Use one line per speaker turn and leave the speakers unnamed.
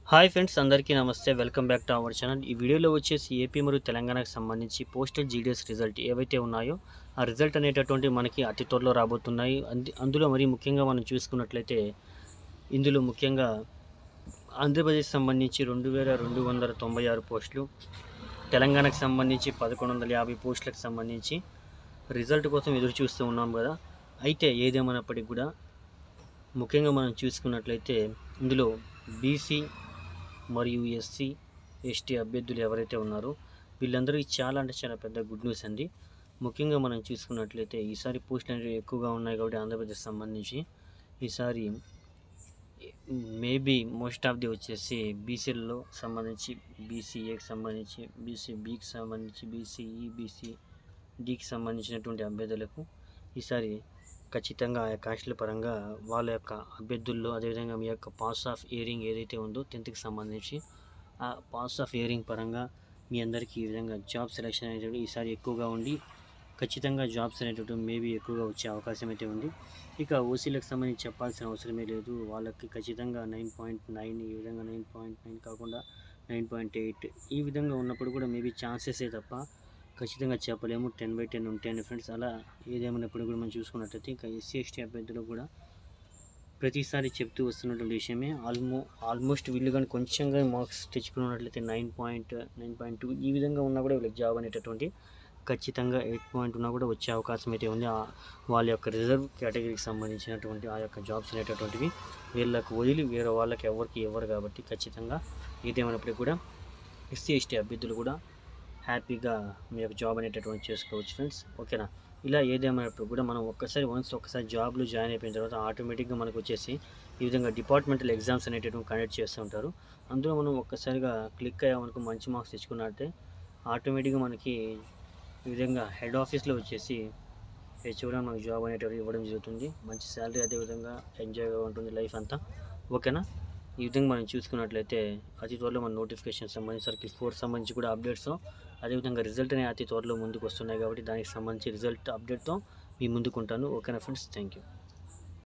hi friends అందరికీ నమస్తే welcome back to our channel ఈ వీడియోలో వచ్చేసి ఏపీ మరియు తెలంగాణకు సంబంధించి పోస్టల్ జీడిఎస్ రిజల్ట్ ఏవైతే ఉన్నాయో ఆ రిజల్ట్ అనేటటువంటి మనకి అతి త్వరలో రాబోతున్నాయి అంది- అందులో మరి ముఖ్యంగా మనం చూసుకున్నట్లయితే ఇందులో ముఖ్యంగా ఆంధ్రప్రదేశ్ సంబంధించి రెండు వేల రెండు వందల తొంభై ఆరు పోస్టులు తెలంగాణకు సంబంధించి పదకొండు వందల యాభై పోస్టులకు సంబంధించి రిజల్ట్ కోసం ఎదురు చూస్తూ ఉన్నాం కదా అయితే ఏదేమైనప్పటికీ కూడా ముఖ్యంగా మనం చూసుకున్నట్లయితే ఇందులో బీసీ మరియు ఎస్సీ ఎస్టీ అభ్యర్థులు ఎవరైతే ఉన్నారో వీళ్ళందరికీ చాలా అంటే చాలా పెద్ద గుడ్ న్యూస్ అండి ముఖ్యంగా మనం చూసుకున్నట్లయితే ఈసారి పోస్టులు అనేవి ఎక్కువగా ఉన్నాయి కాబట్టి ఆంధ్రప్రదేశ్ సంబంధించి ఈసారి మేబీ మోస్ట్ ఆఫ్ ది వచ్చేసి బీసీలలో సంబంధించి బీసీఏకి సంబంధించి బీసీ బికి సంబంధించి బీసీఈ బీసీ డికి సంబంధించినటువంటి అభ్యర్థులకు ఈసారి ఖచ్చితంగా ఆ యొక్క హాస్టల్ పరంగా వాళ్ళ యొక్క అభ్యర్థుల్లో అదేవిధంగా మీ యొక్క పాస్ ఆఫ్ ఇయరింగ్ ఏదైతే ఉందో టెన్త్కి సంబంధించి ఆ పాస్ ఆఫ్ ఇయరింగ్ పరంగా మీ అందరికీ ఈ విధంగా జాబ్ సెలెక్షన్ అనేటువంటి ఈసారి ఎక్కువగా ఉండి ఖచ్చితంగా జాబ్స్ అనేటువంటి మేబీ ఎక్కువగా వచ్చే అవకాశం అయితే ఉంది ఇక ఓసీలకు సంబంధించి చెప్పాల్సిన అవసరమే లేదు వాళ్ళకి ఖచ్చితంగా నైన్ పాయింట్ నైన్ ఈ విధంగా నైన్ పాయింట్ నైన్ కాకుండా నైన్ పాయింట్ ఎయిట్ ఈ విధంగా ఉన్నప్పుడు కూడా మేబీ ఛాన్సెసే తప్ప ఖచ్చితంగా చెప్పలేము టెన్ బై టెన్ ఉంటాయని ఫ్రెండ్స్ అలా ఏదేమైనప్పుడు కూడా మనం చూసుకున్నట్లయితే ఇంకా ఎస్సీ ఎస్టీ అభ్యర్థులు కూడా ప్రతిసారి చెప్తూ వస్తున్నటువంటి విషయమే ఆల్మో ఆల్మోస్ట్ వీళ్ళు కానీ కొంచెంగా మార్క్స్ తెచ్చుకున్నట్లయితే nine point nine point two ఈ విధంగా ఉన్నా కూడా వీళ్ళకి జాబ్ అనేటటువంటి ఖచ్చితంగా ఎయిట్ పాయింట్ ఉన్నా కూడా వచ్చే అవకాశం అయితే ఉంది ఆ వాళ్ళ యొక్క రిజర్వ్ కేటగిరీకి సంబంధించినటువంటి ఆ యొక్క జాబ్స్ అనేటటువంటివి వీళ్ళకు వదిలి వేరే వాళ్ళకి ఎవరికి ఇవ్వరు కాబట్టి ఖచ్చితంగా ఏదేమైనప్పటికీ కూడా ఎస్సీ ఎస్టీ అభ్యర్థులు కూడా హ్యాపీగా మీ యొక్క జాబ్ అనేటటువంటి చేసుకోవచ్చు ఫ్రెండ్స్ ఓకేనా ఇలా ఏదేమైనప్పుడు కూడా మనం ఒక్కసారి వన్స్ ఒక్కసారి జాబ్లో జాయిన్ అయిపోయిన తర్వాత ఆటోమేటిక్గా మనకు వచ్చేసి ఈ విధంగా డిపార్ట్మెంటల్ ఎగ్జామ్స్ అనేటటువంటి కండక్ట్ చేస్తూ ఉంటారు అందులో మనం ఒక్కసారిగా క్లిక్ అయ్యామనుకో మంచి మార్క్స్ తెచ్చుకున్నట్టే ఆటోమేటిక్గా మనకి ఈ విధంగా హెడ్ ఆఫీస్లో వచ్చేసి హెచ్ఓడా మనకు జాబ్ అనేటువంటి ఇవ్వడం జరుగుతుంది మంచి శాలరీ అదేవిధంగా ఎంజాయ్గా ఉంటుంది లైఫ్ అంతా ఓకేనా ఈ విధంగా మనం చూసుకున్నట్లయితే అతి త్వరలో మన నోటిఫికేషన్ సంబంధించి సర్కిల్ ఫోర్ సంబంధించి కూడా అప్డేట్స్ అదేవిధంగా రిజల్ట్ అనే అతి త్వరలో ముందుకు వస్తున్నాయి కాబట్టి దానికి సంబంధించి రిజల్ట్ అప్డేట్తో మీ ముందుకు ఉంటాను ఓకేనా ఫ్రెండ్స్ థ్యాంక్ యూ